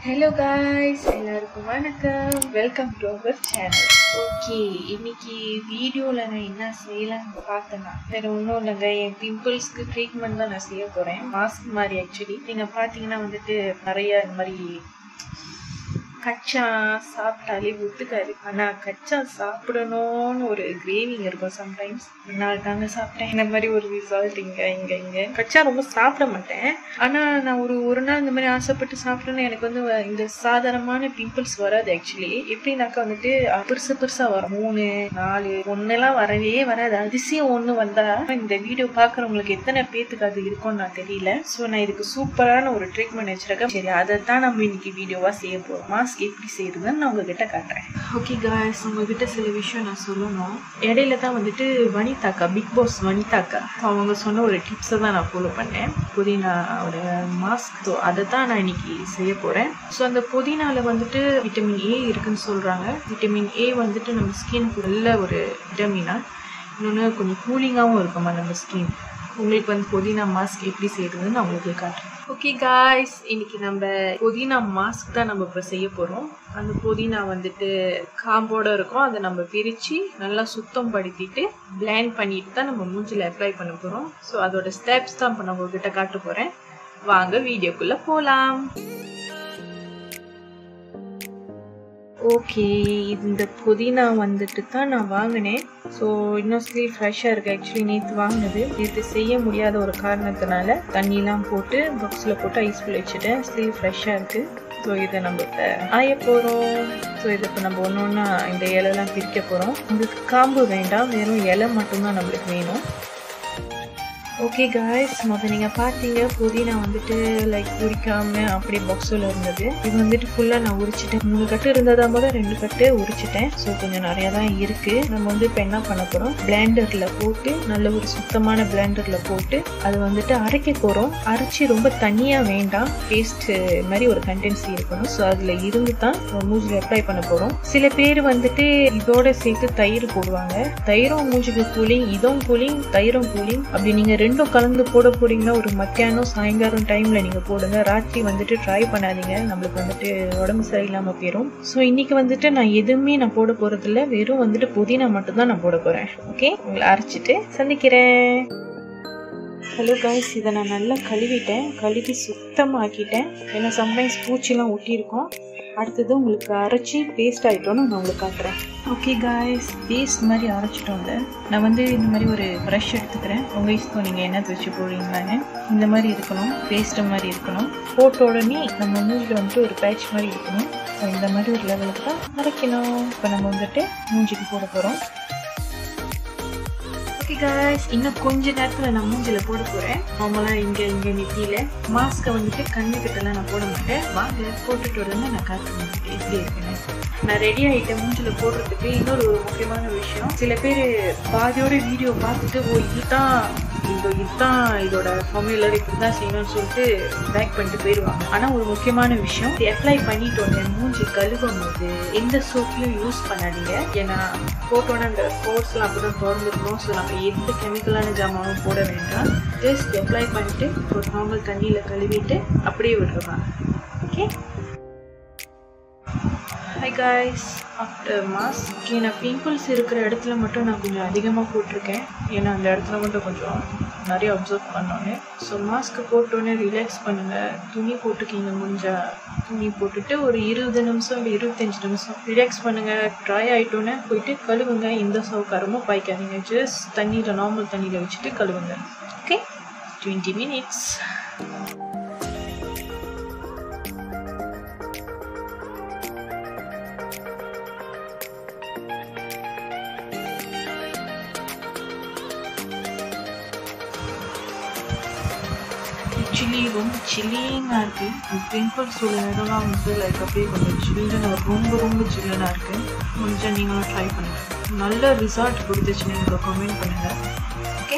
hello guys எல்லாருக்கும் வணக்கம் welcome to our channel okay இன்னைக்கு வீடியோவில் நான் என்ன செய்யலாம்னு பார்த்தேன்னா வேற ஒன்றும் இல்லைங்க என் பிம்பிள்ஸ்க்கு ட்ரீட்மெண்ட் தான் நான் செய்ய போகிறேன் மாஸ்க் மாதிரி ஆக்சுவலி நீங்கள் பார்த்தீங்கன்னா வந்துட்டு நிறைய இந்த மாதிரி கச்சா சாப்பிட்டாலே ஒத்துக்காது ஆனால் கச்சா சாப்பிடணும்னு ஒரு கிரேவிங் இருக்கும் சம்டைம்ஸ் நாள் தாங்க சாப்பிட்டேன் இந்த மாதிரி ஒரு ரிசல்ட் இங்கே இங்கே இங்கே கச்சா ரொம்ப சாப்பிட மாட்டேன் ஆனால் நான் ஒரு ஒரு நாள் இந்த மாதிரி ஆசைப்பட்டு சாப்பிட்டேன்னு எனக்கு வந்து இந்த சாதாரணமான பிம்பிள்ஸ் வராது ஆக்சுவலி எப்படின்னாக்கா வந்துட்டு பெருசு பெருசா வரும் மூணு நாலு ஒன்னெல்லாம் வரவே வராது அதிசயம் ஒன்று வந்தா இந்த வீடியோ பார்க்குறவங்களுக்கு எத்தனை பேத்துக்கு அது இருக்கும்னு நான் தெரியல ஸோ நான் இதுக்கு சூப்பரான ஒரு ட்ரீட்மெண்ட் வச்சிருக்கேன் சரி அதை தான் நம்ம இன்னைக்கு வீடியோவாக செய்ய போகிறோம் மாஸ்க் எப்படி செய்யறதுன்னு நான் உங்ககிட்ட காட்டுறேன் ஓகே காய்ஸ் உங்ககிட்ட சில விஷயம் நான் சொல்லணும் இடையில தான் வந்துட்டு வனிதாக்கா பிக் பாஸ் வனிதாக்கா அவங்க சொன்ன ஒரு டிப்ஸை தான் நான் ஃபாலோ பண்ணேன் புதினாவோட மாஸ்க் ஸோ அதை தான் நான் இன்னைக்கு செய்ய போகிறேன் ஸோ அந்த புதினால வந்துட்டு விட்டமின் ஏ இருக்குன்னு சொல்கிறாங்க விட்டமின் ஏ வந்துட்டு நம்ம ஸ்கின்க்கு நல்ல ஒரு விட்டமினா இன்னொன்று கொஞ்சம் கூலிங்காகவும் இருக்குமா நம்ம ஸ்கின் உங்களுக்கு வந்து புதினா மாஸ்க் எப்படி செய்யறதுன்னு நான் உங்களுக்கு காட்டுறேன் ஓகே காய்ஸ் இன்னைக்கு நம்ம புதினா மாஸ்க் தான் நம்ம இப்போ செய்ய போகிறோம் அந்த புதினா வந்துட்டு காம்போட இருக்கும் அதை நம்ம பிரித்து நல்லா சுத்தம் படுத்திட்டு பிளாண்ட் பண்ணிட்டு தான் நம்ம மூஞ்சில் அப்ளை பண்ண போகிறோம் ஸோ அதோட ஸ்டெப்ஸ் தான் இப்போ நான் உங்ககிட்ட காட்ட போகிறேன் வாங்க வீடியோக்குள்ளே போகலாம் ஓகே இந்த புதினா வந்துட்டு தான் நான் வாங்கினேன் ஸோ இன்னும் ஸ்டில் ஃப்ரெஷ்ஷாக இருக்குது ஆக்சுவலி நேற்று வாங்கினது நேற்று செய்ய முடியாத ஒரு காரணத்தினால தண்ணிலாம் போட்டு பாக்ஸில் போட்டு ஐஸ்குள்ள வச்சுட்டேன் ஸ்டில் ஃப்ரெஷ்ஷாக இருக்குது ஸோ இதை நம்ம இப்போ ஆய போகிறோம் ஸோ இதை இப்போ நம்ம ஒன்று ஒன்றா இந்த இலைலாம் பிரிக்க போகிறோம் உங்களுக்கு காம்பு வேண்டாம் வெறும் இலை மட்டும்தான் நம்மளுக்கு வேணும் ஓகே காய்ஸ் முதல் நீங்கள் பார்த்தீங்க புதினா வந்துட்டு லைக் உரிக்காம அப்படியே பாக்ஸில் இருந்தது இது வந்துட்டு ஃபுல்லாக நான் உரிச்சிட்டேன் மூணு கட்டு இருந்ததா போது ரெண்டு கட்டு உரிச்சிட்டேன் ஸோ கொஞ்சம் நிறையா தான் இருக்குது நம்ம வந்து இப்போ என்ன பண்ண போகிறோம் பிளேண்டரில் போட்டு நல்ல ஒரு சுத்தமான பிளேண்டரில் போட்டு அது வந்துட்டு அரைக்க போகிறோம் அரைச்சி ரொம்ப தனியாக வேண்டாம் பேஸ்ட் மாதிரி ஒரு கண்டென்சி இருக்கணும் ஸோ அதில் இருந்து தான் மூஞ்சில் அப்ளை பண்ண போகிறோம் சில பேர் வந்துட்டு இதோட சேர்த்து தயிர் போடுவாங்க தயிரும் மூஞ்சிக்கு கூலிங் இதுவும் கூலிங் தயிரும் கூலிங் அப்படி நீங்கள் ரெண்டும் கலந்து போட போறீங்கன்னா ஒரு மத்தியானம் சாயங்காலம் டைம்ல நீங்க போடுங்க ராத்திரி வந்துட்டு ட்ரை பண்ணாதீங்க நம்மளுக்கு வந்துட்டு உடம்பு சரியில்லாம போயிடும் ஸோ இன்னைக்கு வந்துட்டு நான் எதுவுமே நான் போட போறது இல்லை வெறும் வந்துட்டு புதினா மட்டும் தான் நான் போட போறேன் ஓகே உங்களை அரைச்சிட்டு சந்திக்கிறேன் ஹலோ காய்ஸ் இதை நான் நல்லா கழுவிட்டேன் கழுவி சுத்தமாக்கிட்டேன் ஏன்னா சம்டைம்ஸ் பூச்சிலாம் ஒட்டியிருக்கோம் அடுத்தது உங்களுக்கு அரைச்சி பேஸ்ட் ஆகிட்டோன்னு நான் உங்களுக்கு காட்டுறேன் ஓகே காய்ஸ் பேஸ்ட் மாதிரி அரைச்சிட்டோங்க நான் வந்து இந்த மாதிரி ஒரு ப்ரஷ் எடுத்துக்கிறேன் உங்கள் இஷ்டம் நீங்கள் என்ன வச்சு போடுறீங்களான்னு இந்த மாதிரி இருக்கணும் பேஸ்ட்டு மாதிரி இருக்கணும் போட்ட உடனே நம்ம மூஞ்சில் வந்துட்டு ஒரு பேட்ச் மாதிரி இருக்கணும் ஸோ இந்த மாதிரி ஒரு லெவலுக்கு தான் அரைக்கணும் இப்போ நம்ம வந்துட்டு மூஞ்சிக்கு போட போகிறோம் ஓகே காய்ஸ் இன்னும் கொஞ்ச நேரத்தில் நான் மூஞ்சில் போட போகிறேன் நார்மலாக இங்கே இங்கே நெத்தியில் மாஸ்க்கை வந்துட்டு கண்ணுக்கிட்டலாம் நான் போட மாட்டேன் வாங்க போட்டுட்டு உடனே நான் காட்டுறேன் எப்படி இருக்குன்னு நான் ரெடி ஆகிட்டேன் மூஞ்சில் போடுறதுக்கு இன்னொரு முக்கியமான விஷயம் சில பேர் பாதியோட வீடியோ பார்த்துட்டு ஓ இதுதான் இந்த இதுதான் இதோட ஃபார்முலர் இப்படி தான் செய்யணும்னு சொல்லிட்டு பேக் பண்ணிட்டு போயிடுவாங்க ஆனால் ஒரு முக்கியமான விஷயம் அப்ளை பண்ணிட்டு உடனே மூஞ்சி கழுவும் போது எந்த சோப்பையும் யூஸ் பண்ணாதீங்க ஏன்னா போட்டோன்னே அந்த கோர்ஸ்லாம் அப்படி தான் திறந்துருக்கணும் ஸோ நம்ம எந்த கெமிக்கலான ஜாமானும் போட வேண்டாம் ஜஸ்ட் அப்ளை பண்ணிட்டு ஒரு நார்மல் தண்ணியில் கழுவிட்டு அப்படியே விட்டுருவாங்க okay hi guys after mask நான் பிம்பிள்ஸ் இருக்கிற இடத்துல மட்டும் நான் கொஞ்சம் அதிகமாக போட்டிருக்கேன் ஏன்னா அந்த இடத்துல மட்டும் கொஞ்சம் நிறைய அப்சர்வ் பண்ணோன்னே ஸோ மாஸ்க்கு போட்டோன்னே ரிலாக்ஸ் பண்ணுங்கள் துணி போட்டுக்கிங்க முடிஞ்சா துணி போட்டுட்டு ஒரு இருபது நிமிஷம் இல்லை இருபத்தஞ்சி நிமிஷம் ரிலாக்ஸ் பண்ணுங்கள் ட்ரை ஆகிட்டோன்னே போயிட்டு கழுவுங்க எந்த சவுக்காரமும் பாய்க்காதீங்க ஜஸ்ட் தண்ணியில் நார்மல் தண்ணியில் வச்சுட்டு கழுவுங்க ஓகே டுவெண்ட்டி மினிட்ஸ் ஆக்சுவலி ரொம்ப சில்லிங்காக இருக்குது பிம்பிள்ஸ் உள்ள இடம்லாம் வந்து லைக் அப்படியே கொஞ்சம் சில்லுன்னு ரொம்ப ரொம்ப சில்லுனாக இருக்குது கொஞ்சம் நீங்களும் ட்ரை பண்ணுங்கள் நல்ல ரிசல்ட் கொடுத்துச்சு நீங்கள் கமெண்ட் பண்ணுங்கள் ஓகே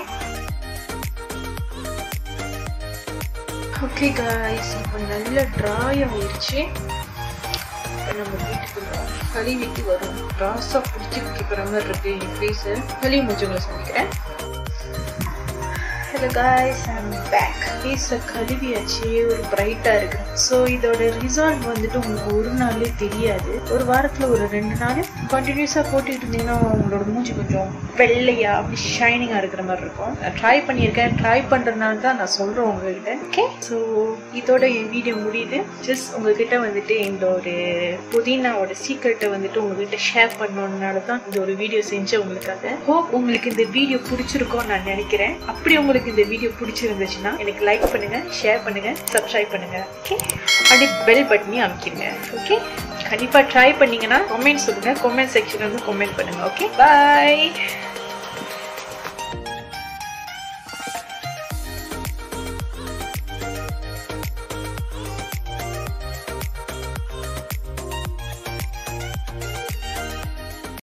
ஓகே காய்ஸ் இப்போ நல்ல ட்ராய் ஆயிடுச்சு இப்போ நம்ம வீட்டுக்குள்ள கழுவிட்டு வரும் ராஸாக பிடிச்சி வைக்கிற மாதிரி இருக்குது என் ஃபேஸு கழுவி முடிஞ்சவங்களை சந்திக்கிறேன் ஹலோ காய்ஸ் ஐம் பேக் ஃபேஸை கழுவியாச்சு ஒரு பிரைட்டாக இருக்கு ஸோ இதோட ரிசல்ட் வந்துட்டு உங்களுக்கு ஒரு நாளே தெரியாது ஒரு வாரத்தில் ஒரு ரெண்டு நாள் கண்டினியூஸாக போட்டுக்கிட்டு இருந்தீங்கன்னா உங்களோட மூஞ்சி கொஞ்சம் வெள்ளையா அப்படி ஷைனிங்காக இருக்கிற மாதிரி இருக்கும் நான் ட்ரை பண்ணியிருக்கேன் ட்ரை பண்ணுறதுனால தான் நான் சொல்கிறேன் உங்ககிட்ட ஓகே ஸோ இதோட என் வீடியோ முடியுது ஜஸ்ட் உங்ககிட்ட வந்துட்டு இந்த ஒரு புதினாவோட சீக்கிரட்டை வந்துட்டு உங்ககிட்ட ஷேர் பண்ணணுன்னால தான் இந்த ஒரு வீடியோ செஞ்சேன் உங்களுக்காக ஹோப் உங்களுக்கு இந்த வீடியோ பிடிச்சிருக்கோன்னு நான் நினைக்கிறேன் அப்படி உங்களுக்கு இந்த வீடியோ பிடிச்சிருந்துச்சுன்னா எனக்கு லைக் பண்ணுங்க ஷேர் பண்ணுங்க சப்ஸ்கிரைப் பண்ணுங்க ஓகே அப்படியே பெல் பட்டனையும் அமைக்கிருங்க ஓகே கண்டிப்பா ட்ரை பண்ணீங்கன்னா கமெண்ட் சொல்லுங்க கமெண்ட் செக்ஷன்ல வந்து கமெண்ட் பண்ணுங்க ஓகே பாய்